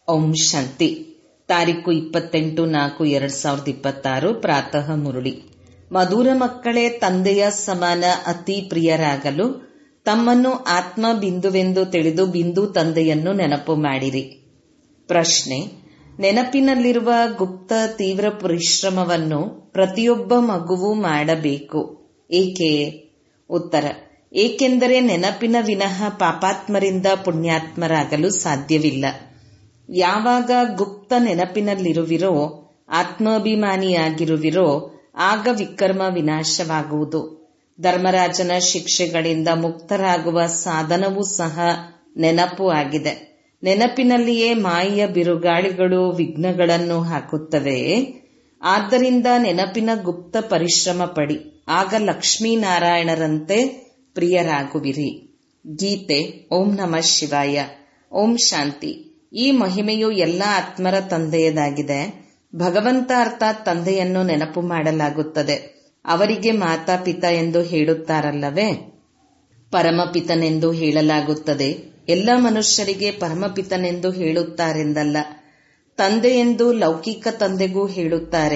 ಓಂ ಶಾಂತಿ ತಾರೀಕು ಇಪ್ಪತ್ತೆಂಟು ನಾಲ್ಕು ಎರಡ್ ಸಾವಿರದ ಇಪ್ಪತ್ತಾರು ಪ್ರಾತಃ ಮುರುಳಿ ಮಧುರ ಮಕ್ಕಳೇ ತಂದೆಯ ಸಮಾನ ಅತಿ ಪ್ರಿಯರಾಗಲು ತಮ್ಮನ್ನು ಆತ್ಮ ಬಿಂದುವೆಂದು ತಿಳಿದು ಬಿಂದು ತಂದೆಯನ್ನು ನೆನಪು ಮಾಡಿರಿ ಪ್ರಶ್ನೆ ನೆನಪಿನಲ್ಲಿರುವ ಗುಪ್ತ ತೀವ್ರ ಪರಿಶ್ರಮವನ್ನು ಪ್ರತಿಯೊಬ್ಬ ಮಗುವು ಮಾಡಬೇಕು ಏಕೆ ಉತ್ತರ ಏಕೆಂದರೆ ನೆನಪಿನ ವಿನಃ ಪಾಪಾತ್ಮರಿಂದ ಪುಣ್ಯಾತ್ಮರಾಗಲು ಸಾಧ್ಯವಿಲ್ಲ ಯಾವಾಗ ಗುಪ್ತ ನೆನಪಿನಲ್ಲಿರುವಿರೋ ಆತ್ಮಾಭಿಮಾನಿಯಾಗಿರುವಿರೋ ಆಗ ವಿಕರ್ಮ ವಿನಾಶವಾಗುವುದು ಧರ್ಮರಾಜನ ಶಿಕ್ಷೆಗಳಿಂದ ಮುಕ್ತರಾಗುವ ಸಾಧನವೂ ಸಹ ನೆನಪು ಆಗಿದೆ ನೆನಪಿನಲ್ಲಿಯೇ ಮಾಯೆಯ ಬಿರುಗಾಳಿಗಳು ವಿಘ್ನಗಳನ್ನು ಹಾಕುತ್ತವೆ ಆದ್ದರಿಂದ ನೆನಪಿನ ಗುಪ್ತ ಪರಿಶ್ರಮ ಪಡಿ ಆಗ ಲಕ್ಷ್ಮೀನಾರಾಯಣರಂತೆ ಪ್ರಿಯರಾಗುವಿರಿ ಗೀತೆ ಓಂ ನಮಃ ಶಿವಾಯ ಓಂ ಶಾಂತಿ ಈ ಮಹಿಮೆಯು ಎಲ್ಲ ಆತ್ಮರ ತಂದೆಯದಾಗಿದೆ ಭಗವಂತ ಅರ್ಥಾತ್ ತಂದೆಯನ್ನು ನೆನಪು ಮಾಡಲಾಗುತ್ತದೆ ಅವರಿಗೆ ಮಾತಾ ಪಿತ ಎಂದು ಹೇಳುತ್ತಾರಲ್ಲವೇ ಪರಮಪಿತನೆಂದು ಹೇಳಲಾಗುತ್ತದೆ ಎಲ್ಲ ಮನುಷ್ಯರಿಗೆ ಪರಮಪಿತನೆಂದು ಹೇಳುತ್ತಾರೆಂದಲ್ಲ ತಂದೆಯೆಂದು ಲೌಕಿಕ ತಂದೆಗೂ ಹೇಳುತ್ತಾರೆ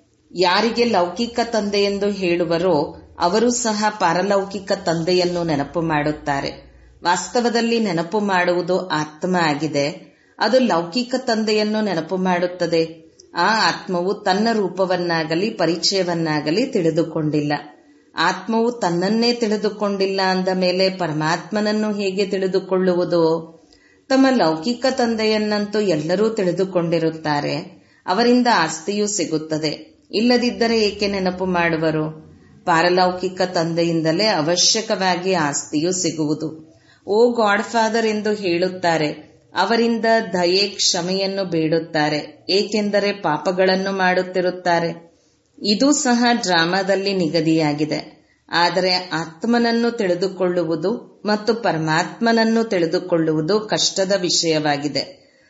ಯಾರಿಗೆ ಲೌಕಿಕ ತಂದೆಯೆಂದು ಹೇಳುವರೋ ಅವರು ಸಹ ಪಾರಲೌಕಿಕ ತಂದೆಯನ್ನು ನೆನಪು ಮಾಡುತ್ತಾರೆ ವಾಸ್ತವದಲ್ಲಿ ನೆನಪು ಮಾಡುವುದು ಆತ್ಮ ಆಗಿದೆ ಅದು ಲೌಕಿಕ ತಂದೆಯನ್ನು ನೆನಪು ಮಾಡುತ್ತದೆ ಆ ಆತ್ಮವು ತನ್ನ ರೂಪವನ್ನಾಗಲಿ ಪರಿಚಯವನ್ನಾಗಲಿ ತಿಳಿದುಕೊಂಡಿಲ್ಲ ಆತ್ಮವು ತನ್ನನ್ನೇ ತಿಳಿದುಕೊಂಡಿಲ್ಲ ಅಂದ ಮೇಲೆ ಪರಮಾತ್ಮನನ್ನು ಹೇಗೆ ತಿಳಿದುಕೊಳ್ಳುವುದು ತಮ್ಮ ಲೌಕಿಕ ತಂದೆಯನ್ನಂತೂ ಎಲ್ಲರೂ ತಿಳಿದುಕೊಂಡಿರುತ್ತಾರೆ ಅವರಿಂದ ಆಸ್ತಿಯೂ ಸಿಗುತ್ತದೆ ಇಲ್ಲದಿದ್ದರೆ ಏಕೆ ನೆನಪು ಮಾಡುವರು ಪಾರಲೌಕಿಕ ತಂದೆಯಿಂದಲೇ ಅವಶ್ಯಕವಾಗಿ ಆಸ್ತಿಯೂ ಸಿಗುವುದು ಓ ಗಾಡ್ ಫಾದರ್ ಎಂದು ಹೇಳುತ್ತಾರೆ ಅವರಿಂದ ದಯೆ ಕ್ಷಮೆಯನ್ನು ಬೇಡುತ್ತಾರೆ ಏಕೆಂದರೆ ಪಾಪಗಳನ್ನು ಮಾಡುತ್ತಿರುತ್ತಾರೆ ಇದು ಸಹ ಡ್ರಾಮಾದಲ್ಲಿ ನಿಗದಿಯಾಗಿದೆ ಆದರೆ ಆತ್ಮನನ್ನು ತಿಳಿದುಕೊಳ್ಳುವುದು ಮತ್ತು ಪರಮಾತ್ಮನನ್ನು ತಿಳಿದುಕೊಳ್ಳುವುದು ಕಷ್ಟದ ವಿಷಯವಾಗಿದೆ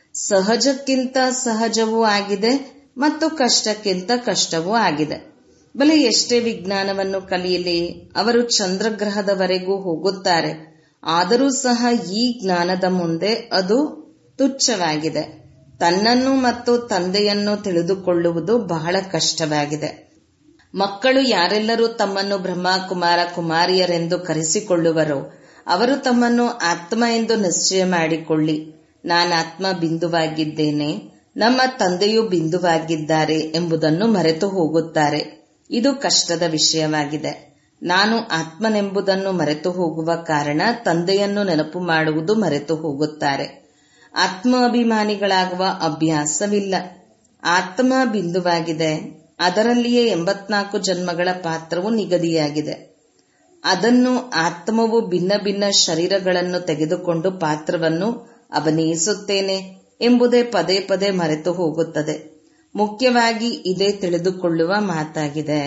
ಸಹಜಕ್ಕಿಂತ ಸಹಜವೂ ಆಗಿದೆ ಮತ್ತು ಕಷ್ಟಕ್ಕಿಂತ ಕಷ್ಟವೂ ಆಗಿದೆ ಬಲೆ ಎಷ್ಟೇ ವಿಜ್ಞಾನವನ್ನು ಕಲಿಯಲಿ ಅವರು ಚಂದ್ರಗ್ರಹದವರೆಗೂ ಹೋಗುತ್ತಾರೆ ಆದರೂ ಸಹ ಈ ಜ್ಞಾನದ ಮುಂದೆ ಅದು ತುಚ್ಛವಾಗಿದೆ ತನ್ನನ್ನು ಮತ್ತು ತಂದೆಯನ್ನು ತಿಳಿದುಕೊಳ್ಳುವುದು ಬಹಳ ಕಷ್ಟವಾಗಿದೆ ಮಕ್ಕಳು ಯಾರೆಲ್ಲರೂ ತಮ್ಮನ್ನು ಬ್ರಹ್ಮ ಕುಮಾರ ಕುಮಾರಿಯರೆಂದು ಕರೆಸಿಕೊಳ್ಳುವರೋ ಅವರು ತಮ್ಮನ್ನು ಆತ್ಮ ಎಂದು ನಿಶ್ಚಯ ಮಾಡಿಕೊಳ್ಳಿ ನಾನು ಆತ್ಮ ಬಿಂದುವಾಗಿದ್ದೇನೆ ನಮ್ಮ ತಂದೆಯೂ ಬಿಂದುವಾಗಿದ್ದಾರೆ ಎಂಬುದನ್ನು ಮರೆತು ಹೋಗುತ್ತಾರೆ ಇದು ಕಷ್ಟದ ವಿಷಯವಾಗಿದೆ ನಾನು ಆತ್ಮನೆಂಬುದನ್ನು ಮರೆತು ಹೋಗುವ ಕಾರಣ ತಂದೆಯನ್ನು ನೆನಪು ಮಾಡುವುದು ಮರೆತು ಹೋಗುತ್ತಾರೆ ಆತ್ಮ ಅಭಿಮಾನಿಗಳಾಗುವ ಅಭ್ಯಾಸವಿಲ್ಲ ಆತ್ಮ ಬಿಂದುವಾಗಿದೆ ಅದರಲ್ಲಿಯೇ ಎಂಬತ್ನಾಲ್ಕು ಜನ್ಮಗಳ ಪಾತ್ರವು ನಿಗದಿಯಾಗಿದೆ ಅದನ್ನು ಆತ್ಮವು ಭಿನ್ನ ಭಿನ್ನ ಶರೀರಗಳನ್ನು ತೆಗೆದುಕೊಂಡು ಪಾತ್ರವನ್ನು ಅಭಿನಯಿಸುತ್ತೇನೆ ಎಂಬುದೇ ಪದೇ ಪದೇ ಮರೆತು ಹೋಗುತ್ತದೆ ಮುಖ್ಯವಾಗಿ ಇದೇ ತಿಳಿದುಕೊಳ್ಳುವ ಮಾತಾಗಿದೆ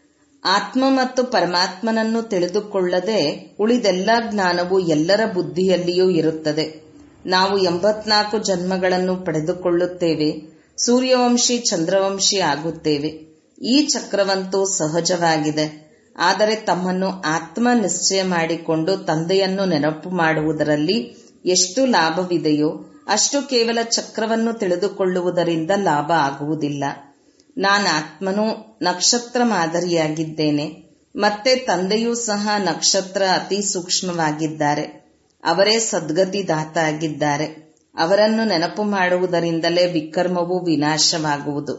ಆತ್ಮ ಮತ್ತು ಪರಮಾತ್ಮನನ್ನು ತಿಳಿದುಕೊಳ್ಳದೆ ಉಳಿದೆಲ್ಲ ಜ್ಞಾನವು ಎಲ್ಲರ ಬುದ್ಧಿಯಲ್ಲಿಯೂ ಇರುತ್ತದೆ ನಾವು ಎಂಬತ್ನಾಲ್ಕು ಜನ್ಮಗಳನ್ನು ಪಡೆದುಕೊಳ್ಳುತ್ತೇವೆ ಸೂರ್ಯವಂಶಿ ಚಂದ್ರವಂಶಿ ಆಗುತ್ತೇವೆ ಈ ಚಕ್ರವಂತೂ ಸಹಜವಾಗಿದೆ ಆದರೆ ತಮ್ಮನ್ನು ಆತ್ಮ ನಿಶ್ಚಯ ಮಾಡಿಕೊಂಡು ತಂದೆಯನ್ನು ನೆನಪು ಮಾಡುವುದರಲ್ಲಿ ಎಷ್ಟು ಲಾಭವಿದೆಯೋ ಅಷ್ಟು ಕೇವಲ ಚಕ್ರವನ್ನು ತಿಳಿದುಕೊಳ್ಳುವುದರಿಂದ ಲಾಭ ಆಗುವುದಿಲ್ಲ ನಾನು ಆತ್ಮನು ನಕ್ಷತ್ರ ಮಾದರಿಯಾಗಿದ್ದೇನೆ ಮತ್ತೆ ತಂದೆಯೂ ಸಹ ನಕ್ಷತ್ರ ಅತಿ ಸೂಕ್ಷ್ಮವಾಗಿದ್ದಾರೆ ಅವರೇ ಸದ್ಗತಿ ದಾತ ಆಗಿದ್ದಾರೆ ಅವರನ್ನು ನೆನಪು ಮಾಡುವುದರಿಂದಲೇ ವಿಕರ್ಮವು ವಿನಾಶವಾಗುವುದು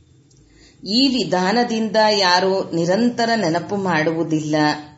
ಈ ವಿಧಾನದಿಂದ ಯಾರು ನಿರಂತರ ನೆನಪು ಮಾಡುವುದಿಲ್ಲ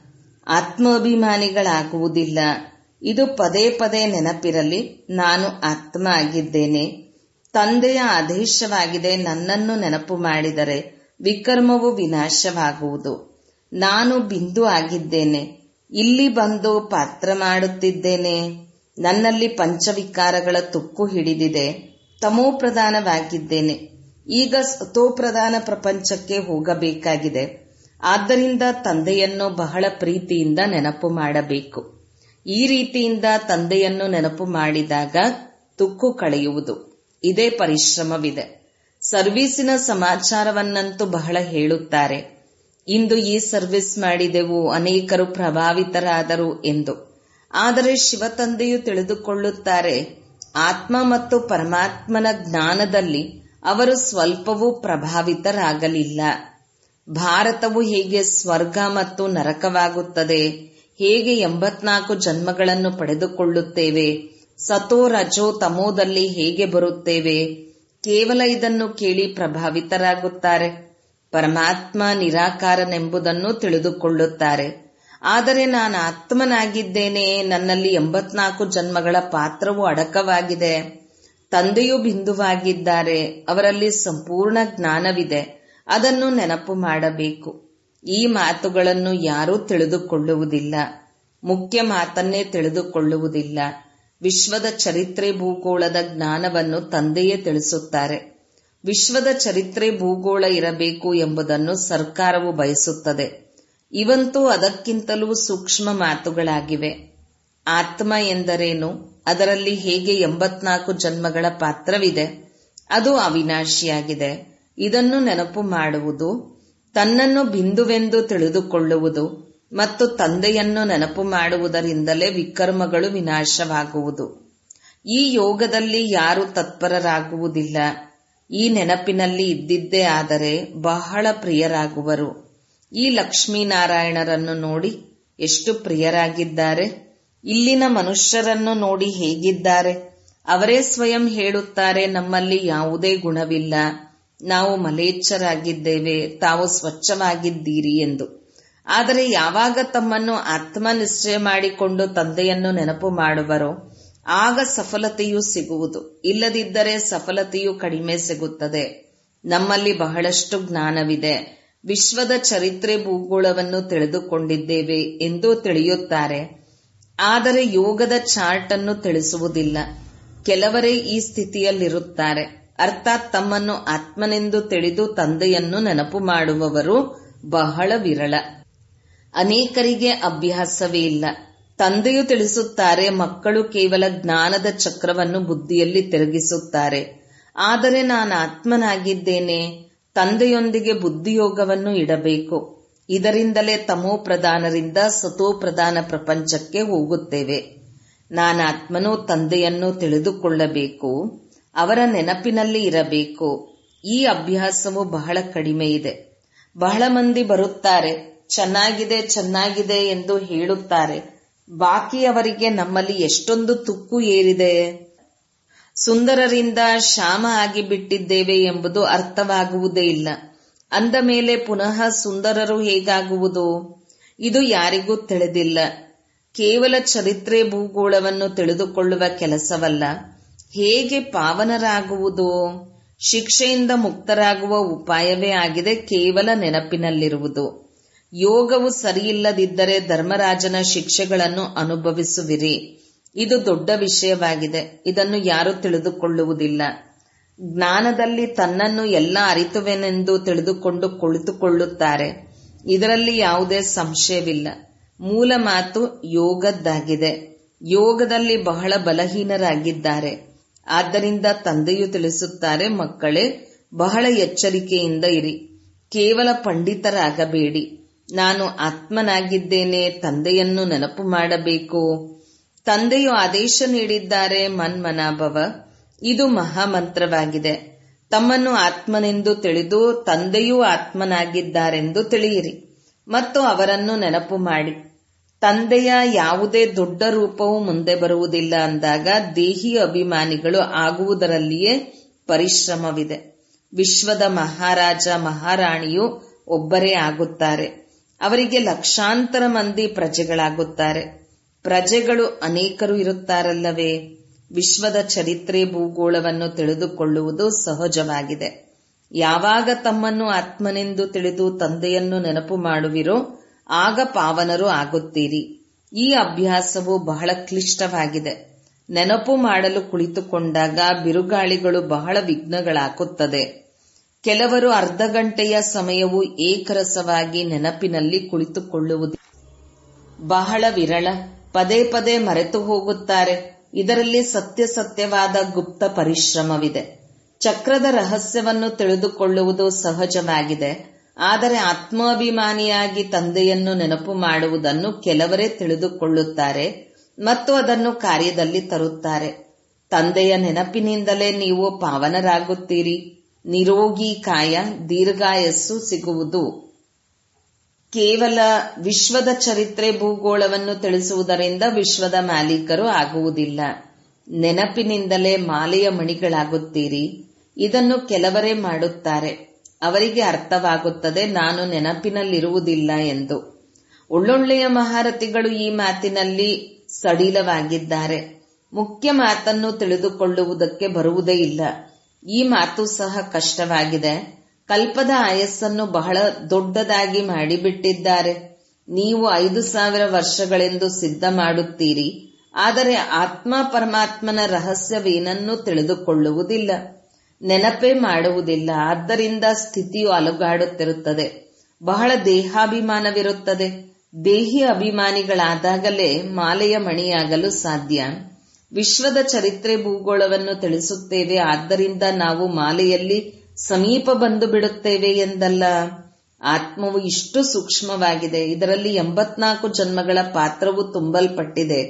ಆತ್ಮಾಭಿಮಾನಿಗಳಾಗುವುದಿಲ್ಲ ಇದು ಪದೇ ಪದೇ ನೆನಪಿರಲಿ ನಾನು ಆತ್ಮ ಆಗಿದ್ದೇನೆ ತಂದೆಯ ಆದೇಶವಾಗಿದೆ ನನ್ನನ್ನು ನೆನಪು ಮಾಡಿದರೆ ವಿಕರ್ಮವು ವಿನಾಶವಾಗುವುದು ನಾನು ಬಿಂದು ಆಗಿದ್ದೇನೆ ಇಲ್ಲಿ ಬಂದು ಪಾತ್ರ ಮಾಡುತ್ತಿದ್ದೇನೆ ನನ್ನಲ್ಲಿ ಪಂಚವಿಕಾರಗಳ ತುಕ್ಕು ಹಿಡಿದಿದೆ ತಮೋಪ್ರಧಾನವಾಗಿದ್ದೇನೆ ಈಗ ಸತೋಪ್ರಧಾನ ಪ್ರಪಂಚಕ್ಕೆ ಹೋಗಬೇಕಾಗಿದೆ ಆದ್ದರಿಂದ ತಂದೆಯನ್ನು ಬಹಳ ಪ್ರೀತಿಯಿಂದ ನೆನಪು ಮಾಡಬೇಕು ಈ ರೀತಿಯಿಂದ ತಂದೆಯನ್ನು ನೆನಪು ಮಾಡಿದಾಗ ತುಕ್ಕು ಕಳೆಯುವುದು ಇದೇ ಪರಿಶ್ರಮವಿದೆ ಸರ್ವೀಸಿನ ಸಮಾಚಾರವನ್ನಂತೂ ಬಹಳ ಹೇಳುತ್ತಾರೆ ಇಂದು ಈ ಸರ್ವಿಸ್ ಮಾಡಿದೆವು ಅನೇಕರು ಪ್ರಭಾವಿತರಾದರು ಎಂದು ಆದರೆ ಶಿವತಂದೆಯು ತಿಳಿದುಕೊಳ್ಳುತ್ತಾರೆ ಆತ್ಮ ಮತ್ತು ಪರಮಾತ್ಮನ ಜ್ಞಾನದಲ್ಲಿ ಅವರು ಸ್ವಲ್ಪವೂ ಪ್ರಭಾವಿತರಾಗಲಿಲ್ಲ ಭಾರತವು ಹೇಗೆ ಸ್ವರ್ಗ ಮತ್ತು ನರಕವಾಗುತ್ತದೆ ಹೇಗೆ ಎಂಬತ್ನಾಲ್ಕು ಜನ್ಮಗಳನ್ನು ಪಡೆದುಕೊಳ್ಳುತ್ತೇವೆ ಸತೋ ರಜೋ ತಮೋದಲ್ಲಿ ಹೇಗೆ ಬರುತ್ತೇವೆ ಕೇವಲ ಇದನ್ನು ಕೇಳಿ ಪ್ರಭಾವಿತರಾಗುತ್ತಾರೆ ಪರಮಾತ್ಮ ನಿರಾಕಾರನೆಂಬುದನ್ನು ತಿಳಿದುಕೊಳ್ಳುತ್ತಾರೆ ಆದರೆ ನಾನು ಆತ್ಮನಾಗಿದ್ದೇನೆ ನನ್ನಲ್ಲಿ ಎಂಬತ್ನಾಲ್ಕು ಜನ್ಮಗಳ ಪಾತ್ರವು ಅಡಕವಾಗಿದೆ ತಂದೆಯು ಬಿಂದುವಾಗಿದ್ದಾರೆ ಅವರಲ್ಲಿ ಸಂಪೂರ್ಣ ಜ್ಞಾನವಿದೆ ಅದನ್ನು ನೆನಪು ಮಾಡಬೇಕು ಈ ಮಾತುಗಳನ್ನು ಯಾರೂ ತಿಳಿದುಕೊಳ್ಳುವುದಿಲ್ಲ ಮುಖ್ಯ ಮಾತನ್ನೇ ತಿಳಿದುಕೊಳ್ಳುವುದಿಲ್ಲ ವಿಶ್ವದ ಚರಿತ್ರೆ ಭೂಗೋಳದ ಜ್ಞಾನವನ್ನು ತಂದೆಯೇ ತಿಳಿಸುತ್ತಾರೆ ವಿಶ್ವದ ಚರಿತ್ರೆ ಭೂಗೋಳ ಇರಬೇಕು ಎಂಬುದನ್ನು ಸರ್ಕಾರವು ಬಯಸುತ್ತದೆ ಇವಂತೂ ಅದಕ್ಕಿಂತಲೂ ಸೂಕ್ಷ್ಮ ಮಾತುಗಳಾಗಿವೆ ಆತ್ಮ ಎಂದರೇನು ಅದರಲ್ಲಿ ಹೇಗೆ ಎಂಬತ್ನಾಲ್ಕು ಜನ್ಮಗಳ ಪಾತ್ರವಿದೆ ಅದು ಅವಿನಾಶಿಯಾಗಿದೆ ಇದನ್ನು ನೆನಪು ಮಾಡುವುದು ತನ್ನನ್ನು ಬಿಂದುವೆಂದು ತಿಳಿದುಕೊಳ್ಳುವುದು ಮತ್ತು ತಂದೆಯನ್ನು ನೆನಪು ಮಾಡುವುದರಿಂದಲೇ ವಿಕರ್ಮಗಳು ವಿನಾಶವಾಗುವುದು ಈ ಯೋಗದಲ್ಲಿ ಯಾರು ತತ್ಪರರಾಗುವುದಿಲ್ಲ ಈ ನೆನಪಿನಲ್ಲಿ ಇದ್ದಿದ್ದೇ ಆದರೆ ಬಹಳ ಪ್ರಿಯರಾಗುವರು ಈ ಲಕ್ಷ್ಮೀನಾರಾಯಣರನ್ನು ನೋಡಿ ಎಷ್ಟು ಪ್ರಿಯರಾಗಿದ್ದಾರೆ ಇಲ್ಲಿನ ಮನುಷ್ಯರನ್ನು ನೋಡಿ ಹೇಗಿದ್ದಾರೆ ಅವರೇ ಸ್ವಯಂ ಹೇಳುತ್ತಾರೆ ನಮ್ಮಲ್ಲಿ ಯಾವುದೇ ಗುಣವಿಲ್ಲ ನಾವು ಮಲೇಚ್ಛರಾಗಿದ್ದೇವೆ ತಾವು ಸ್ವಚ್ಛವಾಗಿದ್ದೀರಿ ಎಂದು ಆದರೆ ಯಾವಾಗ ತಮ್ಮನ್ನು ಆತ್ಮನಿಶ್ಚಯ ಮಾಡಿಕೊಂಡು ತಂದೆಯನ್ನು ನೆನಪು ಮಾಡುವರೋ ಆಗ ಸಫಲತೆಯೂ ಸಿಗುವುದು ಇಲ್ಲದಿದ್ದರೆ ಸಫಲತೆಯೂ ಕಡಿಮೆ ಸಿಗುತ್ತದೆ ನಮ್ಮಲ್ಲಿ ಬಹಳಷ್ಟು ಜ್ಞಾನವಿದೆ ವಿಶ್ವದ ಚರಿತ್ರೆ ಭೂಗೋಳವನ್ನು ತಿಳಿದುಕೊಂಡಿದ್ದೇವೆ ಎಂದು ತಿಳಿಯುತ್ತಾರೆ ಆದರೆ ಯೋಗದ ಚಾರ್ಟ್ ಅನ್ನು ತಿಳಿಸುವುದಿಲ್ಲ ಕೆಲವರೇ ಈ ಸ್ಥಿತಿಯಲ್ಲಿರುತ್ತಾರೆ ಅರ್ಥಾತ್ ತಮ್ಮನ್ನು ಆತ್ಮನೆಂದು ತಿಳಿದು ತಂದೆಯನ್ನು ನೆನಪು ಮಾಡುವವರು ಬಹಳ ವಿರಳ ಅನೇಕರಿಗೆ ಅಭ್ಯಾಸವೇ ಇಲ್ಲ ತಂದೆಯು ತಿಳಿಸುತ್ತಾರೆ ಮಕ್ಕಳು ಕೇವಲ ಜ್ಞಾನದ ಚಕ್ರವನ್ನು ಬುದ್ಧಿಯಲ್ಲಿ ತಿರುಗಿಸುತ್ತಾರೆ ಆದರೆ ನಾನು ಆತ್ಮನಾಗಿದ್ದೇನೆ ತಂದೆಯೊಂದಿಗೆ ಬುದ್ಧಿಯೋಗವನ್ನು ಇಡಬೇಕು ಇದರಿಂದಲೇ ತಮೋ ಪ್ರಧಾನರಿಂದ ಸತೋ ಪ್ರಧಾನ ಪ್ರಪಂಚಕ್ಕೆ ಹೋಗುತ್ತೇವೆ ನಾನಾತ್ಮನು ತಂದೆಯನ್ನು ತಿಳಿದುಕೊಳ್ಳಬೇಕು ಅವರ ನೆನಪಿನಲ್ಲಿ ಇರಬೇಕು ಈ ಅಭ್ಯಾಸವು ಬಹಳ ಕಡಿಮೆ ಇದೆ ಬಹಳ ಮಂದಿ ಬರುತ್ತಾರೆ ಚೆನ್ನಾಗಿದೆ ಚೆನ್ನಾಗಿದೆ ಎಂದು ಹೇಳುತ್ತಾರೆ ಬಾಕಿಯವರಿಗೆ ನಮ್ಮಲ್ಲಿ ಎಷ್ಟೊಂದು ತುಕ್ಕು ಏರಿದೆ ಸುಂದರರಿಂದ ಶಾಮ ಆಗಿಬಿಟ್ಟಿದ್ದೇವೆ ಎಂಬುದು ಅರ್ಥವಾಗುವುದೇ ಇಲ್ಲ ಅಂದ ಮೇಲೆ ಪುನಃ ಸುಂದರರು ಹೇಗಾಗುವುದು ಇದು ಯಾರಿಗೂ ತಿಳಿದಿಲ್ಲ ಕೇವಲ ಚರಿತ್ರೆ ಭೂಗೋಳವನ್ನು ತಿಳಿದುಕೊಳ್ಳುವ ಕೆಲಸವಲ್ಲ ಹೇಗೆ ಪಾವನರಾಗುವುದು ಶಿಕ್ಷೆಯಿಂದ ಮುಕ್ತರಾಗುವ ಉಪಾಯವೇ ಆಗಿದೆ ಕೇವಲ ನೆನಪಿನಲ್ಲಿರುವುದು ಯೋಗವು ಸರಿಯಿಲ್ಲದಿದ್ದರೆ ಧರ್ಮರಾಜನ ಶಿಕ್ಷೆಗಳನ್ನು ಅನುಭವಿಸುವಿರಿ ಇದು ದೊಡ್ಡ ವಿಷಯವಾಗಿದೆ ಇದನ್ನು ಯಾರು ತಿಳಿದುಕೊಳ್ಳುವುದಿಲ್ಲ ಜ್ಞಾನದಲ್ಲಿ ತನ್ನನ್ನು ಎಲ್ಲ ಅರಿತುವೆನೆಂದು ತಿಳಿದುಕೊಂಡು ಕುಳಿತುಕೊಳ್ಳುತ್ತಾರೆ ಇದರಲ್ಲಿ ಯಾವುದೇ ಸಂಶಯವಿಲ್ಲ ಮೂಲ ಮಾತು ಯೋಗದ್ದಾಗಿದೆ ಯೋಗದಲ್ಲಿ ಬಹಳ ಬಲಹೀನರಾಗಿದ್ದಾರೆ ಆದ್ದರಿಂದ ತಂದೆಯು ತಿಳಿಸುತ್ತಾರೆ ಮಕ್ಕಳೇ ಬಹಳ ಎಚ್ಚರಿಕೆಯಿಂದ ಇರಿ ಕೇವಲ ಪಂಡಿತರಾಗಬೇಡಿ ನಾನು ಆತ್ಮನಾಗಿದ್ದೇನೆ ತಂದೆಯನ್ನು ನೆನಪು ಮಾಡಬೇಕು ತಂದೆಯು ಆದೇಶ ನೀಡಿದ್ದಾರೆ ಮನ್ಮನಾಭವ ಇದು ಮಹಾಮಂತ್ರವಾಗಿದೆ ತಮ್ಮನ್ನು ಆತ್ಮನೆಂದು ತಿಳಿದು ತಂದೆಯೂ ಆತ್ಮನಾಗಿದ್ದಾರೆಂದು ತಿಳಿಯಿರಿ ಮತ್ತು ಅವರನ್ನು ನೆನಪು ಮಾಡಿ ತಂದೆಯ ಯಾವುದೇ ದೊಡ್ಡ ರೂಪವು ಮುಂದೆ ಬರುವುದಿಲ್ಲ ಅಂದಾಗ ದೇಹಿ ಅಭಿಮಾನಿಗಳು ಆಗುವುದರಲ್ಲಿಯೇ ಪರಿಶ್ರಮವಿದೆ ವಿಶ್ವದ ಮಹಾರಾಜ ಮಹಾರಾಣಿಯು ಒಬ್ಬರೇ ಆಗುತ್ತಾರೆ ಅವರಿಗೆ ಲಕ್ಷಾಂತರ ಮಂದಿ ಪ್ರಜೆಗಳಾಗುತ್ತಾರೆ ಪ್ರಜೆಗಳು ಅನೇಕರು ಇರುತ್ತಾರಲ್ಲವೇ ವಿಶ್ವದ ಚರಿತ್ರೆ ಭೂಗೋಳವನ್ನು ತಿಳಿದುಕೊಳ್ಳುವುದು ಸಹಜವಾಗಿದೆ ಯಾವಾಗ ತಮ್ಮನ್ನು ಆತ್ಮನೆಂದು ತಿಳಿದು ತಂದೆಯನ್ನು ನೆನಪು ಮಾಡುವಿರೋ ಆಗ ಪಾವನರು ಆಗುತ್ತೀರಿ ಈ ಅಭ್ಯಾಸವು ಬಹಳ ಕ್ಲಿಷ್ಟವಾಗಿದೆ ನೆನಪು ಮಾಡಲು ಕುಳಿತುಕೊಂಡಾಗ ಬಿರುಗಾಳಿಗಳು ಬಹಳ ವಿಘ್ನಗಳಾಗುತ್ತದೆ ಕೆಲವರು ಅರ್ಧ ಗಂಟೆಯ ಸಮಯವು ಏಕರಸವಾಗಿ ನೆನಪಿನಲ್ಲಿ ಕುಳಿತುಕೊಳ್ಳುವುದು ಬಹಳ ವಿರಳ ಪದೇ ಪದೇ ಮರೆತು ಹೋಗುತ್ತಾರೆ ಇದರಲ್ಲಿ ಸತ್ಯ ಸತ್ಯವಾದ ಗುಪ್ತ ಪರಿಶ್ರಮವಿದೆ ಚಕ್ರದ ರಹಸ್ಯವನ್ನು ತಿಳಿದುಕೊಳ್ಳುವುದು ಸಹಜವಾಗಿದೆ ಆದರೆ ಆತ್ಮಾಭಿಮಾನಿಯಾಗಿ ತಂದೆಯನ್ನು ನೆನಪು ಮಾಡುವುದನ್ನು ಕೆಲವರೇ ತಿಳಿದುಕೊಳ್ಳುತ್ತಾರೆ ಮತ್ತು ಅದನ್ನು ಕಾರ್ಯದಲ್ಲಿ ತರುತ್ತಾರೆ ತಂದೆಯ ನೆನಪಿನಿಂದಲೇ ನೀವು ಪಾವನರಾಗುತ್ತೀರಿ ನಿರೋಗಿ ಕಾಯ ದೀರ್ಘಾಯಸ್ಸು ಸಿಗುವುದು ಕೇವಲ ವಿಶ್ವದ ಚರಿತ್ರೆ ಭೂಗೋಳವನ್ನು ತಿಳಿಸುವುದರಿಂದ ವಿಶ್ವದ ಮಾಲೀಕರು ಆಗುವುದಿಲ್ಲ ನೆನಪಿನಿಂದಲೇ ಮಾಲೆಯ ಮಣಿಗಳಾಗುತ್ತೀರಿ ಇದನ್ನು ಕೆಲವರೇ ಮಾಡುತ್ತಾರೆ ಅವರಿಗೆ ಅರ್ಥವಾಗುತ್ತದೆ ನಾನು ನೆನಪಿನಲ್ಲಿರುವುದಿಲ್ಲ ಎಂದು ಒಳ್ಳೊಳ್ಳೆಯ ಮಹಾರಥಿಗಳು ಈ ಮಾತಿನಲ್ಲಿ ಸಡಿಲವಾಗಿದ್ದಾರೆ ಮುಖ್ಯ ಮಾತನ್ನು ತಿಳಿದುಕೊಳ್ಳುವುದಕ್ಕೆ ಬರುವುದೇ ಇಲ್ಲ ಈ ಮಾತು ಸಹ ಕಷ್ಟವಾಗಿದೆ ಕಲ್ಪದ ಆಯಸ್ಸನ್ನು ಬಹಳ ದೊಡ್ಡದಾಗಿ ಮಾಡಿಬಿಟ್ಟಿದ್ದಾರೆ ನೀವು ಐದು ಸಾವಿರ ವರ್ಷಗಳೆಂದು ಸಿದ್ಧ ಮಾಡುತ್ತೀರಿ ಆದರೆ ಆತ್ಮ ಪರಮಾತ್ಮನ ರಹಸ್ಯವೇನನ್ನೂ ತಿಳಿದುಕೊಳ್ಳುವುದಿಲ್ಲ ನೆನಪೇ ಮಾಡುವುದಿಲ್ಲ ಆದ್ದರಿಂದ ಸ್ಥಿತಿಯು ಅಲುಗಾಡುತ್ತಿರುತ್ತದೆ ಬಹಳ ದೇಹಾಭಿಮಾನವಿರುತ್ತದೆ ದೇಹಿ ಅಭಿಮಾನಿಗಳಾದಾಗಲೇ ಮಾಲೆಯ ಮಣಿಯಾಗಲು ಸಾಧ್ಯ ವಿಶ್ವದ ಚರಿತ್ರೆ ಭೂಗೋಳವನ್ನು ತಿಳಿಸುತ್ತೇವೆ ಆದ್ದರಿಂದ ನಾವು ಮಾಲೆಯಲ್ಲಿ ಸಮೀಪ ಬಂದು ಬಿಡುತ್ತೇವೆ ಎಂದಲ್ಲ ಆತ್ಮವು ಇಷ್ಟು ಸೂಕ್ಷ್ಮವಾಗಿದೆ ಇದರಲ್ಲಿ ಎಂಬತ್ನಾಲ್ಕು ಜನ್ಮಗಳ ಪಾತ್ರವು ತುಂಬಲ್ಪಟ್ಟಿದೆ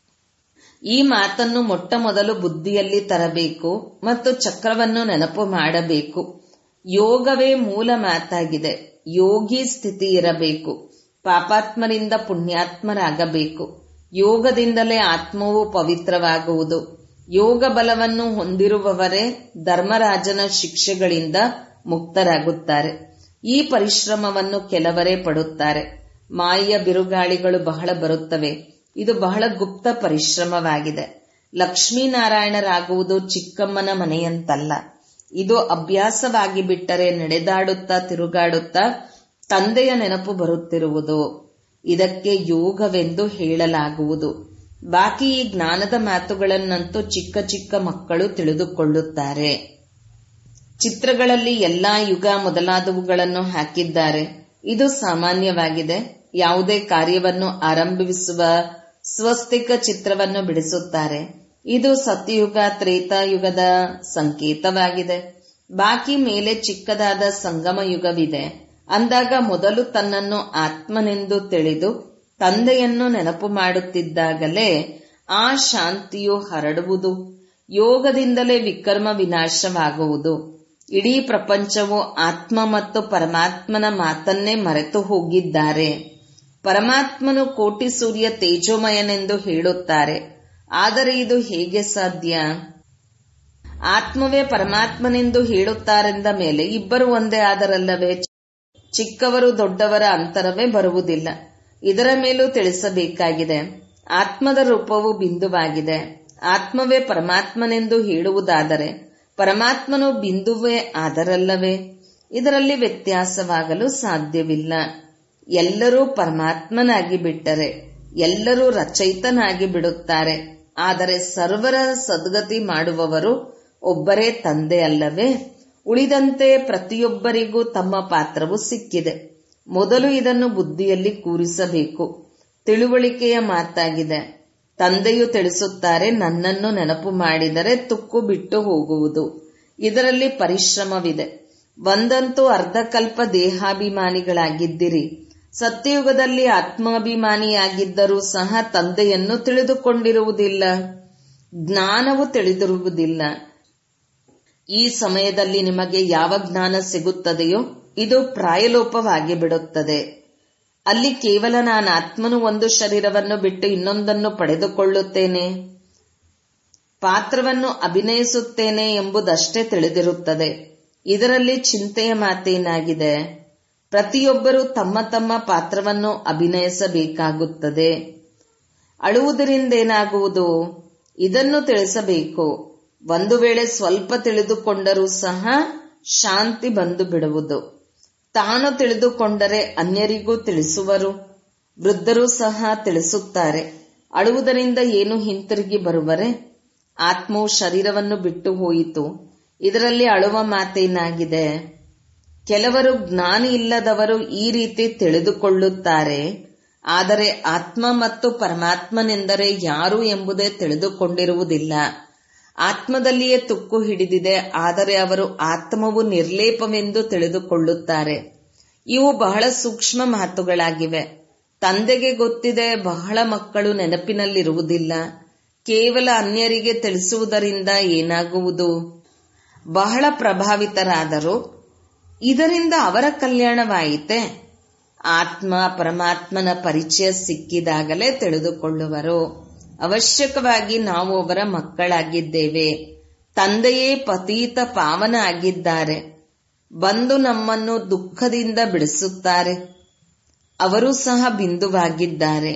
ಈ ಮಾತನ್ನು ಮೊಟ್ಟ ಮೊದಲು ಬುದ್ಧಿಯಲ್ಲಿ ತರಬೇಕು ಮತ್ತು ಚಕ್ರವನ್ನು ನೆನಪು ಮಾಡಬೇಕು ಯೋಗವೇ ಮೂಲ ಮಾತಾಗಿದೆ ಯೋಗಿ ಸ್ಥಿತಿ ಇರಬೇಕು ಪಾಪಾತ್ಮರಿಂದ ಪುಣ್ಯಾತ್ಮರಾಗಬೇಕು ಯೋಗದಿಂದಲೇ ಆತ್ಮವು ಪವಿತ್ರವಾಗುವುದು ಯೋಗ ಬಲವನ್ನು ಹೊಂದಿರುವವರೇ ಧರ್ಮರಾಜನ ಶಿಕ್ಷೆಗಳಿಂದ ಮುಕ್ತರಾಗುತ್ತಾರೆ ಈ ಪರಿಶ್ರಮವನ್ನು ಕೆಲವರೇ ಪಡುತ್ತಾರೆ ಮಾಯೆಯ ಬಿರುಗಾಳಿಗಳು ಬಹಳ ಬರುತ್ತವೆ ಇದು ಬಹಳ ಗುಪ್ತ ಪರಿಶ್ರಮವಾಗಿದೆ ಲಕ್ಷ್ಮೀನಾರಾಯಣರಾಗುವುದು ಚಿಕ್ಕಮ್ಮನ ಮನೆಯಂತಲ್ಲ ಇದು ಅಭ್ಯಾಸವಾಗಿ ಬಿಟ್ಟರೆ ನಡೆದಾಡುತ್ತಾ ತಿರುಗಾಡುತ್ತಾ ತಂದೆಯ ನೆನಪು ಬರುತ್ತಿರುವುದು ಇದಕ್ಕೆ ಯೋಗವೆಂದು ಹೇಳಲಾಗುವುದು ಬಾಕಿ ಈ ಜ್ಞಾನದ ಮಾತುಗಳನ್ನಂತೂ ಚಿಕ್ಕ ಚಿಕ್ಕ ಮಕ್ಕಳು ತಿಳಿದುಕೊಳ್ಳುತ್ತಾರೆ ಚಿತ್ರಗಳಲ್ಲಿ ಎಲ್ಲಾ ಯುಗ ಮೊದಲಾದವುಗಳನ್ನು ಹಾಕಿದ್ದಾರೆ ಇದು ಸಾಮಾನ್ಯವಾಗಿದೆ ಯಾವುದೇ ಕಾರ್ಯವನ್ನು ಆರಂಭಿಸುವ ಸ್ವಸ್ತಿಕ ಚಿತ್ರವನ್ನು ಬಿಡಿಸುತ್ತಾರೆ ಇದು ಸತ್ಯಯುಗ ತ್ರೇತಾಯುಗದ ಸಂಕೇತವಾಗಿದೆ ಬಾಕಿ ಮೇಲೆ ಚಿಕ್ಕದಾದ ಸಂಗಮ ಯುಗವಿದೆ ಅಂದಾಗ ಮೊದಲು ತನ್ನನ್ನು ಆತ್ಮನೆಂದು ತಿಳಿದು ತಂದೆಯನ್ನು ನೆನಪು ಮಾಡುತ್ತಿದ್ದಾಗಲೇ ಆ ಶಾಂತಿಯು ಹರಡುವುದು ಯೋಗದಿಂದಲೇ ವಿಕರ್ಮ ವಿನಾಶವಾಗುವುದು ಇಡೀ ಪ್ರಪಂಚವು ಆತ್ಮ ಮತ್ತು ಪರಮಾತ್ಮನ ಮಾತನ್ನೇ ಮರೆತು ಹೋಗಿದ್ದಾರೆ ಪರಮಾತ್ಮನು ಕೋಟಿ ಸೂರ್ಯ ತೇಜೋಮಯನೆಂದು ಹೇಳುತ್ತಾರೆ ಆದರೆ ಇದು ಹೇಗೆ ಸಾಧ್ಯ ಆತ್ಮವೇ ಪರಮಾತ್ಮನೆಂದು ಹೇಳುತ್ತಾರೆಂದ ಮೇಲೆ ಇಬ್ಬರು ಒಂದೇ ಆದರಲ್ಲವೇ ಚಿಕ್ಕವರು ದೊಡ್ಡವರ ಅಂತರವೇ ಬರುವುದಿಲ್ಲ ಇದರ ಮೇಲೂ ತಿಳಿಸಬೇಕಾಗಿದೆ ಆತ್ಮದ ರೂಪವು ಬಿಂದುವಾಗಿದೆ ಆತ್ಮವೇ ಪರಮಾತ್ಮನೆಂದು ಹೇಳುವುದಾದರೆ ಪರಮಾತ್ಮನು ಬಿಂದುವೇ ಆದರಲ್ಲವೇ ಇದರಲ್ಲಿ ವ್ಯತ್ಯಾಸವಾಗಲು ಸಾಧ್ಯವಿಲ್ಲ ಎಲ್ಲರೂ ಪರಮಾತ್ಮನಾಗಿ ಬಿಟ್ಟರೆ ಎಲ್ಲರೂ ರಚಯಿತನಾಗಿ ಬಿಡುತ್ತಾರೆ ಆದರೆ ಸರ್ವರ ಸದ್ಗತಿ ಮಾಡುವವರು ಒಬ್ಬರೇ ತಂದೆ ಅಲ್ಲವೇ ಉಳಿದಂತೆ ಪ್ರತಿಯೊಬ್ಬರಿಗೂ ತಮ್ಮ ಪಾತ್ರವು ಸಿಕ್ಕಿದೆ ಮೊದಲು ಇದನ್ನು ಬುದ್ಧಿಯಲ್ಲಿ ಕೂರಿಸಬೇಕು ತಿಳುವಳಿಕೆಯ ಮಾತಾಗಿದೆ ತಂದೆಯು ತಿಳಿಸುತ್ತಾರೆ ನನ್ನನ್ನು ನೆನಪು ಮಾಡಿದರೆ ತುಕ್ಕು ಬಿಟ್ಟು ಹೋಗುವುದು ಇದರಲ್ಲಿ ಪರಿಶ್ರಮವಿದೆ ಒಂದಂತೂ ಅರ್ಧಕಲ್ಪ ದೇಹಾಭಿಮಾನಿಗಳಾಗಿದ್ದಿರಿ ಸತ್ಯಯುಗದಲ್ಲಿ ಆತ್ಮಾಭಿಮಾನಿಯಾಗಿದ್ದರೂ ಸಹ ತಂದೆಯನ್ನು ತಿಳಿದುಕೊಂಡಿರುವುದಿಲ್ಲ ಜ್ಞಾನವು ತಿಳಿದಿರುವುದಿಲ್ಲ ಈ ಸಮಯದಲ್ಲಿ ನಿಮಗೆ ಯಾವ ಜ್ಞಾನ ಸಿಗುತ್ತದೆಯೋ ಇದು ಪ್ರಾಯಲೋಪವಾಗಿ ಬಿಡುತ್ತದೆ ಅಲ್ಲಿ ಕೇವಲ ನಾನು ಆತ್ಮನು ಒಂದು ಶರೀರವನ್ನು ಬಿಟ್ಟು ಇನ್ನೊಂದನ್ನು ಪಡೆದುಕೊಳ್ಳುತ್ತೇನೆ ಪಾತ್ರವನ್ನು ಅಭಿನಯಿಸುತ್ತೇನೆ ಎಂಬುದಷ್ಟೇ ತಿಳಿದಿರುತ್ತದೆ ಇದರಲ್ಲಿ ಚಿಂತೆಯ ಮಾತೇನಾಗಿದೆ ಪ್ರತಿಯೊಬ್ಬರೂ ತಮ್ಮ ತಮ್ಮ ಪಾತ್ರವನ್ನು ಅಭಿನಯಿಸಬೇಕಾಗುತ್ತದೆ ಅಳುವುದರಿಂದೇನಾಗುವುದು ಇದನ್ನು ತಿಳಿಸಬೇಕು ಒಂದು ವೇಳೆ ಸ್ವಲ್ಪ ತಿಳಿದುಕೊಂಡರೂ ಸಹ ಶಾಂತಿ ಬಂದು ಬಿಡುವುದು ತಾನು ತಿಳಿದುಕೊಂಡರೆ ಅನ್ಯರಿಗೂ ತಿಳಿಸುವರು ವೃದ್ಧರೂ ಸಹ ತಿಳಿಸುತ್ತಾರೆ ಅಳುವುದರಿಂದ ಏನು ಹಿಂತಿರುಗಿ ಬರುವರೆ ಆತ್ಮವು ಶರೀರವನ್ನು ಬಿಟ್ಟು ಹೋಯಿತು ಇದರಲ್ಲಿ ಅಳುವ ಮಾತೇನಾಗಿದೆ ಕೆಲವರು ಜ್ಞಾನಿ ಇಲ್ಲದವರು ಈ ರೀತಿ ತಿಳಿದುಕೊಳ್ಳುತ್ತಾರೆ ಆದರೆ ಆತ್ಮ ಮತ್ತು ಪರಮಾತ್ಮನೆಂದರೆ ಯಾರು ಎಂಬುದೇ ತಿಳಿದುಕೊಂಡಿರುವುದಿಲ್ಲ ಆತ್ಮದಲ್ಲಿಯೇ ತುಕ್ಕು ಹಿಡಿದಿದೆ ಆದರೆ ಅವರು ಆತ್ಮವು ನಿರ್ಲೇಪವೆಂದು ತಿಳಿದುಕೊಳ್ಳುತ್ತಾರೆ ಇವು ಬಹಳ ಸೂಕ್ಷ್ಮ ಮಾತುಗಳಾಗಿವೆ ತಂದೆಗೆ ಗೊತ್ತಿದೆ ಬಹಳ ಮಕ್ಕಳು ನೆನಪಿನಲ್ಲಿರುವುದಿಲ್ಲ ಕೇವಲ ಅನ್ಯರಿಗೆ ತಿಳಿಸುವುದರಿಂದ ಏನಾಗುವುದು ಬಹಳ ಪ್ರಭಾವಿತರಾದರು ಇದರಿಂದ ಅವರ ಕಲ್ಯಾಣವಾಯಿತೆ ಆತ್ಮ ಪರಮಾತ್ಮನ ಪರಿಚಯ ಸಿಕ್ಕಿದಾಗಲೇ ತಿಳಿದುಕೊಳ್ಳುವರು ಅವಶ್ಯಕವಾಗಿ ನಾವು ಅವರ ಮಕ್ಕಳಾಗಿದ್ದೇವೆ ತಂದೆಯೇ ಪತೀತ ಪಾವನ ಆಗಿದ್ದಾರೆ ಬಂದು ನಮ್ಮನ್ನು ದುಃಖದಿಂದ ಬಿಡಿಸುತ್ತಾರೆ ಅವರು ಸಹ ಬಿಂದುವಾಗಿದ್ದಾರೆ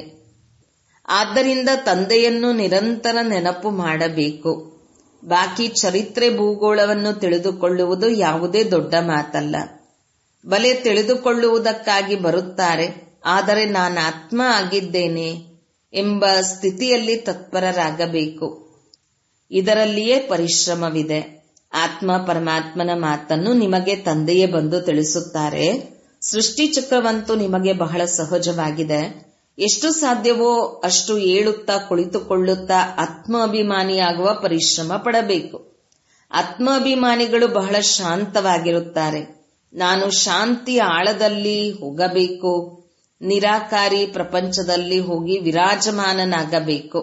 ಆದ್ದರಿಂದ ತಂದೆಯನ್ನು ನಿರಂತರ ನೆನಪು ಮಾಡಬೇಕು ಬಾಕಿ ಚರಿತ್ರೆ ಭೂಗೋಳವನ್ನು ತಿಳಿದುಕೊಳ್ಳುವುದು ಯಾವುದೇ ದೊಡ್ಡ ಮಾತಲ್ಲ ಬಲೆ ತಿಳಿದುಕೊಳ್ಳುವುದಕ್ಕಾಗಿ ಬರುತ್ತಾರೆ ಆದರೆ ನಾನು ಆತ್ಮ ಆಗಿದ್ದೇನೆ ಎಂಬ ಸ್ಥಿತಿಯಲ್ಲಿ ತತ್ಪರರಾಗಬೇಕು ಇದರಲ್ಲಿಯೇ ಪರಿಶ್ರಮವಿದೆ ಆತ್ಮ ಪರಮಾತ್ಮನ ಮಾತನ್ನು ನಿಮಗೆ ತಂದೆಯೇ ಬಂದು ತಿಳಿಸುತ್ತಾರೆ ಸೃಷ್ಟಿ ಚಕ್ರವಂತೂ ನಿಮಗೆ ಬಹಳ ಸಹಜವಾಗಿದೆ ಎಷ್ಟು ಸಾಧ್ಯವೋ ಅಷ್ಟು ಏಳುತ್ತಾ ಕುಳಿತುಕೊಳ್ಳುತ್ತಾ ಆತ್ಮ ಅಭಿಮಾನಿಯಾಗುವ ಪರಿಶ್ರಮ ಪಡಬೇಕು ಆತ್ಮ ಅಭಿಮಾನಿಗಳು ಬಹಳ ಶಾಂತವಾಗಿರುತ್ತಾರೆ ನಾನು ಶಾಂತಿಯ ಆಳದಲ್ಲಿ ಹೋಗಬೇಕು ನಿರಾಕಾರಿ ಪ್ರಪಂಚದಲ್ಲಿ ಹೋಗಿ ವಿರಾಜಮಾನನಾಗಬೇಕು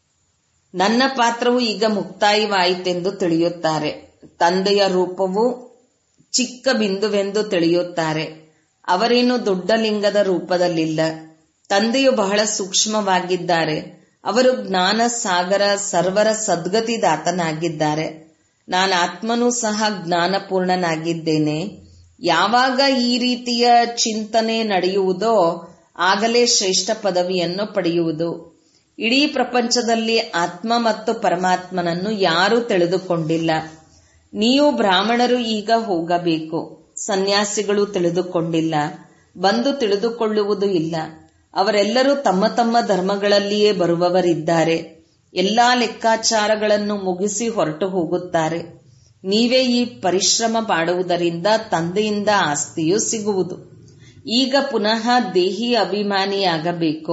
ನನ್ನ ಪಾತ್ರವು ಈಗ ಮುಕ್ತಾಯವಾಯಿತೆಂದು ತಿಳಿಯುತ್ತಾರೆ ತಂದೆಯ ರೂಪವು ಚಿಕ್ಕ ಬಿಂದುವೆಂದು ತಿಳಿಯುತ್ತಾರೆ ಅವರೇನು ದೊಡ್ಡ ಲಿಂಗದ ರೂಪದಲ್ಲಿಲ್ಲ ತಂದೆಯು ಬಹಳ ಸೂಕ್ಷ್ಮವಾಗಿದ್ದಾರೆ ಅವರು ಜ್ಞಾನ ಸಾಗರ ಸರ್ವರ ಸದ್ಗತಿದಾತನಾಗಿದ್ದಾರೆ ನಾನು ಆತ್ಮನೂ ಸಹ ಜ್ಞಾನಪೂರ್ಣನಾಗಿದ್ದೇನೆ ಯಾವಾಗ ಈ ರೀತಿಯ ಚಿಂತನೆ ನಡೆಯುವುದೋ ಆಗಲೇ ಶ್ರೇಷ್ಠ ಪದವಿಯನ್ನು ಪಡೆಯುವುದು ಇಡೀ ಪ್ರಪಂಚದಲ್ಲಿ ಆತ್ಮ ಮತ್ತು ಪರಮಾತ್ಮನನ್ನು ಯಾರೂ ತಿಳಿದುಕೊಂಡಿಲ್ಲ ನೀವು ಬ್ರಾಹ್ಮಣರು ಈಗ ಹೋಗಬೇಕು ಸನ್ಯಾಸಿಗಳು ತಿಳಿದುಕೊಂಡಿಲ್ಲ ಬಂದು ತಿಳಿದುಕೊಳ್ಳುವುದು ಇಲ್ಲ ಅವರೆಲ್ಲರೂ ತಮ್ಮ ತಮ್ಮ ಧರ್ಮಗಳಲ್ಲಿಯೇ ಬರುವವರಿದ್ದಾರೆ ಎಲ್ಲಾ ಲೆಕ್ಕಾಚಾರಗಳನ್ನು ಮುಗಿಸಿ ಹೊರಟು ಹೋಗುತ್ತಾರೆ ನೀವೇ ಈ ಪರಿಶ್ರಮ ಮಾಡುವುದರಿಂದ ತಂದೆಯಿಂದ ಆಸ್ತಿಯು ಸಿಗುವುದು ಈಗ ಪುನಃ ದೇಹಿ ಅಭಿಮಾನಿಯಾಗಬೇಕು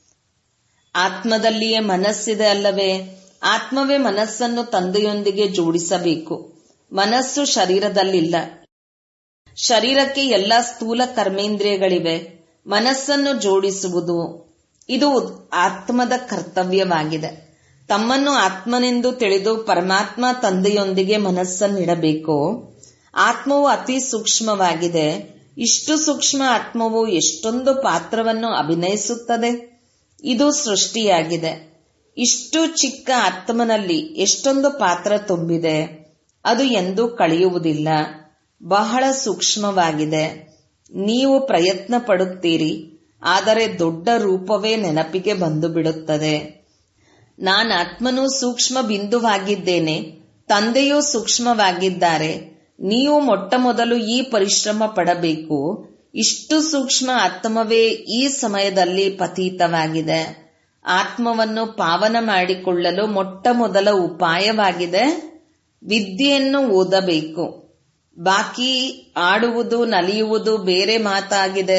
ಆತ್ಮದಲ್ಲಿಯೇ ಮನಸ್ಸಿದೆ ಅಲ್ಲವೇ ಆತ್ಮವೇ ಮನಸ್ಸನ್ನು ತಂದೆಯೊಂದಿಗೆ ಜೋಡಿಸಬೇಕು ಮನಸ್ಸು ಶರೀರದಲ್ಲಿಲ್ಲ ಶರೀರಕ್ಕೆ ಎಲ್ಲ ಸ್ಥೂಲ ಕರ್ಮೇಂದ್ರಿಯಗಳಿವೆ ಮನಸ್ಸನ್ನು ಜೋಡಿಸುವುದು ಇದು ಆತ್ಮದ ಕರ್ತವ್ಯವಾಗಿದೆ ತಮ್ಮನ್ನು ಆತ್ಮನೆಂದು ತಿಳಿದು ಪರಮಾತ್ಮ ತಂದೆಯೊಂದಿಗೆ ಮನಸ್ಸನ್ನಿಡಬೇಕು ಆತ್ಮವು ಅತಿ ಸೂಕ್ಷ್ಮವಾಗಿದೆ ಇಷ್ಟು ಸೂಕ್ಷ್ಮ ಆತ್ಮವು ಎಷ್ಟೊಂದು ಪಾತ್ರವನ್ನು ಅಭಿನಯಿಸುತ್ತದೆ ಇದು ಸೃಷ್ಟಿಯಾಗಿದೆ ಇಷ್ಟು ಚಿಕ್ಕ ಆತ್ಮನಲ್ಲಿ ಎಷ್ಟೊಂದು ಪಾತ್ರ ತುಂಬಿದೆ ಅದು ಎಂದೂ ಕಳೆಯುವುದಿಲ್ಲ ಬಹಳ ಸೂಕ್ಷ್ಮವಾಗಿದೆ ನೀವು ಪ್ರಯತ್ನ ಪಡುತ್ತೀರಿ ಆದರೆ ದೊಡ್ಡ ರೂಪವೇ ನೆನಪಿಗೆ ಬಂದು ಬಿಡುತ್ತದೆ ನಾನು ಆತ್ಮನು ಸೂಕ್ಷ್ಮ ಬಿಂದುವಾಗಿದ್ದೇನೆ ತಂದೆಯೂ ಸೂಕ್ಷ್ಮವಾಗಿದ್ದಾರೆ ನೀವು ಮೊಟ್ಟ ಮೊದಲು ಈ ಪರಿಶ್ರಮ ಪಡಬೇಕು ಇಷ್ಟು ಸೂಕ್ಷ್ಮ ಆತ್ಮವೇ ಈ ಸಮಯದಲ್ಲಿ ಪತೀತವಾಗಿದೆ ಆತ್ಮವನ್ನು ಪಾವನ ಮಾಡಿಕೊಳ್ಳಲು ಮೊಟ್ಟ ಮೊದಲ ಉಪಾಯವಾಗಿದೆ ವಿದ್ಯೆಯನ್ನು ಓದಬೇಕು ಬಾಕಿ ಆಡುವುದು ನಲಿಯುವುದು ಬೇರೆ ಮಾತಾಗಿದೆ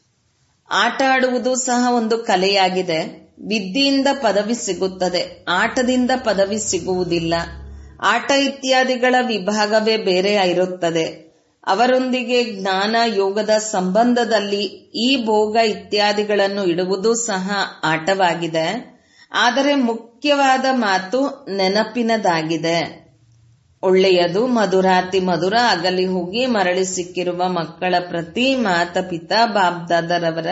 ಆಟ ಆಡುವುದು ಸಹ ಒಂದು ಕಲೆಯಾಗಿದೆ ವಿದ್ಯೆಯಿಂದ ಪದವಿ ಸಿಗುತ್ತದೆ ಆಟದಿಂದ ಪದವಿ ಸಿಗುವುದಿಲ್ಲ ಆಟ ಇತ್ಯಾದಿಗಳ ವಿಭಾಗವೇ ಬೇರೆ ಇರುತ್ತದೆ ಅವರೊಂದಿಗೆ ಜ್ಞಾನ ಯೋಗದ ಸಂಬಂಧದಲ್ಲಿ ಈ ಭೋಗ ಇತ್ಯಾದಿಗಳನ್ನು ಇಡುವುದು ಸಹ ಆಟವಾಗಿದೆ ಆದರೆ ಮುಖ್ಯವಾದ ಮಾತು ನೆನಪಿನದಾಗಿದೆ ಒಳ್ಳೆಯದು ಮಧುರಾತಿ ಮಧುರ ಅಗಲಿ ಹೋಗಿ ಮರಳಿ ಸಿಕ್ಕಿರುವ ಮಕ್ಕಳ ಪ್ರತಿ ಮಾತಪಿತಾ ಬಾಬ್ದಾದರವರ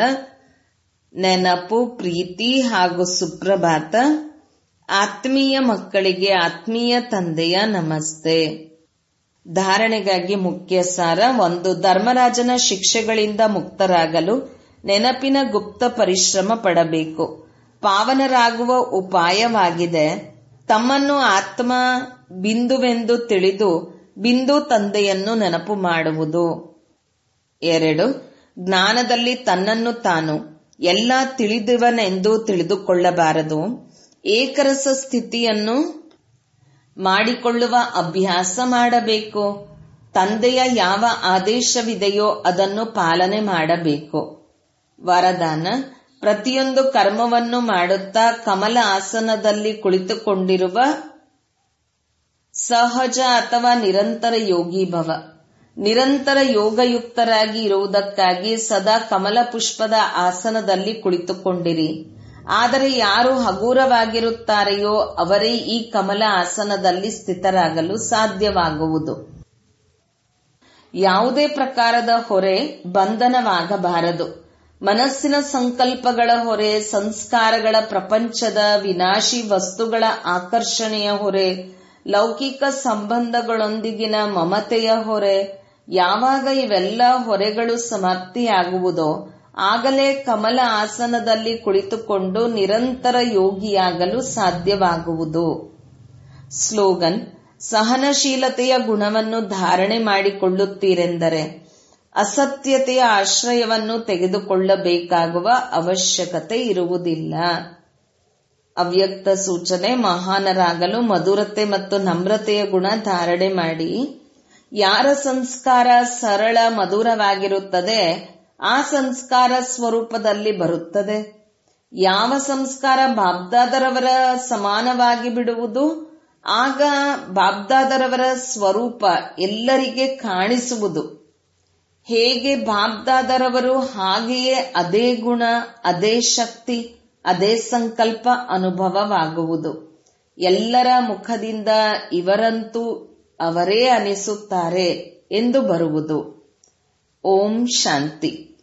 ನೆನಪು ಪ್ರೀತಿ ಹಾಗೂ ಸುಪ್ರಭಾತ ಆತ್ಮೀಯ ಮಕ್ಕಳಿಗೆ ಆತ್ಮೀಯ ತಂದೆಯ ನಮಸ್ತೆ ಧಾರಣೆಗಾಗಿ ಮುಖ್ಯ ಸಾರ ಒಂದು ಧರ್ಮರಾಜನ ಶಿಕ್ಷೆಗಳಿಂದ ಮುಕ್ತರಾಗಲು ನೆನಪಿನ ಗುಪ್ತ ಪರಿಶ್ರಮ ಪಡಬೇಕು ಪಾವನರಾಗುವ ಉಪಾಯವಾಗಿದೆ ತಮ್ಮನ್ನು ಆತ್ಮ ಬಿಂದುವೆಂದು ತಿಳಿದು ಬಿಂದು ತಂದೆಯನ್ನು ನೆನಪು ಮಾಡುವುದು ಎರಡು ಜ್ಞಾನದಲ್ಲಿ ತನ್ನನ್ನು ತಾನು ಎಲ್ಲ ತಿಳಿದಿವನೆಂದು ತಿಳಿದುಕೊಳ್ಳಬಾರದು ಏಕರಸ ಸ್ಥಿತಿಯನ್ನು ಮಾಡಿಕೊಳ್ಳುವ ಅಭ್ಯಾಸ ಮಾಡಬೇಕು ತಂದೆಯ ಯಾವ ಆದೇಶವಿದೆಯೋ ಅದನ್ನು ಪಾಲನೆ ಮಾಡಬೇಕು ವರದಾನ ಪ್ರತಿಯೊಂದು ಕರ್ಮವನ್ನು ಮಾಡುತ್ತಾ ಕಮಲ ಆಸನದಲ್ಲಿ ಕುಳಿತುಕೊಂಡಿರುವ ಸಹಜ ಅಥವಾ ನಿರಂತರ ಯೋಗಿ ಭವ ನಿರಂತರ ಯೋಗಯುಕ್ತರಾಗಿ ಇರುವುದಕ್ಕಾಗಿ ಸದಾ ಕಮಲ ಪುಷ್ಪದ ಆಸನದಲ್ಲಿ ಕುಳಿತುಕೊಂಡಿರಿ ಆದರೆ ಯಾರು ಹಗೂರವಾಗಿರುತ್ತಾರೆಯೋ ಅವರೇ ಈ ಕಮಲ ಆಸನದಲ್ಲಿ ಸ್ಥಿತರಾಗಲು ಸಾಧ್ಯವಾಗುವುದು ಯಾವುದೇ ಪ್ರಕಾರದ ಹೊರೆ ಬಂಧನವಾಗಬಾರದು ಮನಸ್ಸಿನ ಸಂಕಲ್ಪಗಳ ಹೊರೆ ಸಂಸ್ಕಾರಗಳ ಪ್ರಪಂಚದ ವಿನಾಶಿ ವಸ್ತುಗಳ ಆಕರ್ಷಣೆಯ ಹೊರೆ ಲೌಕಿಕ ಸಂಬಂಧಗಳೊಂದಿಗಿನ ಮಮತೆಯ ಹೊರೆ ಯಾವಾಗ ಇವೆಲ್ಲ ಹೊರೆಗಳು ಸಮಾಪ್ತಿಯಾಗುವುದೋ ಆಗಲೇ ಕಮಲ ಆಸನದಲ್ಲಿ ಕುಳಿತುಕೊಂಡು ನಿರಂತರ ಯೋಗಿಯಾಗಲು ಸಾಧ್ಯವಾಗುವುದು ಸ್ಲೋಗನ್ ಸಹನಶೀಲತೆಯ ಗುಣವನ್ನು ಧಾರಣೆ ಮಾಡಿಕೊಳ್ಳುತ್ತೀರೆಂದರೆ ಅಸತ್ಯತೆಯ ಆಶ್ರಯವನ್ನು ತೆಗೆದುಕೊಳ್ಳಬೇಕಾಗುವ ಅವಶ್ಯಕತೆ ಇರುವುದಿಲ್ಲ ಅವ್ಯಕ್ತ ಸೂಚನೆ ಮಹಾನರಾಗಲು ಮಧುರತೆ ಮತ್ತು ನಮ್ರತೆಯ ಗುಣ ಧಾರಣೆ ಮಾಡಿ ಯಾರ ಸಂಸ್ಕಾರ ಸರಳ ಮಧುರವಾಗಿರುತ್ತದೆ ಆ ಸಂಸ್ಕಾರ ಸ್ವರೂಪದಲ್ಲಿ ಬರುತ್ತದೆ ಯಾವ ಸಂಸ್ಕಾರ ಬಾಬ್ದಾದರವರ ಸಮಾನವಾಗಿ ಬಿಡುವುದು ಆಗ ಬಾಬ್ದಾದರವರ ಸ್ವರೂಪ ಎಲ್ಲರಿಗೆ ಕಾಣಿಸುವುದು ಹೇಗೆ ಬಾಬ್ದಾದರವರು ಹಾಗೆಯೇ ಅದೇ ಗುಣ ಅದೇ ಶಕ್ತಿ ಅದೇ ಸಂಕಲ್ಪ ಅನುಭವವಾಗುವುದು ಎಲ್ಲರ ಮುಖದಿಂದ ಇವರಂತೂ ಅವರೇ ಅನಿಸುತ್ತಾರೆ ಎಂದು ಬರುವುದು ಓಂ ಶಾಂತಿ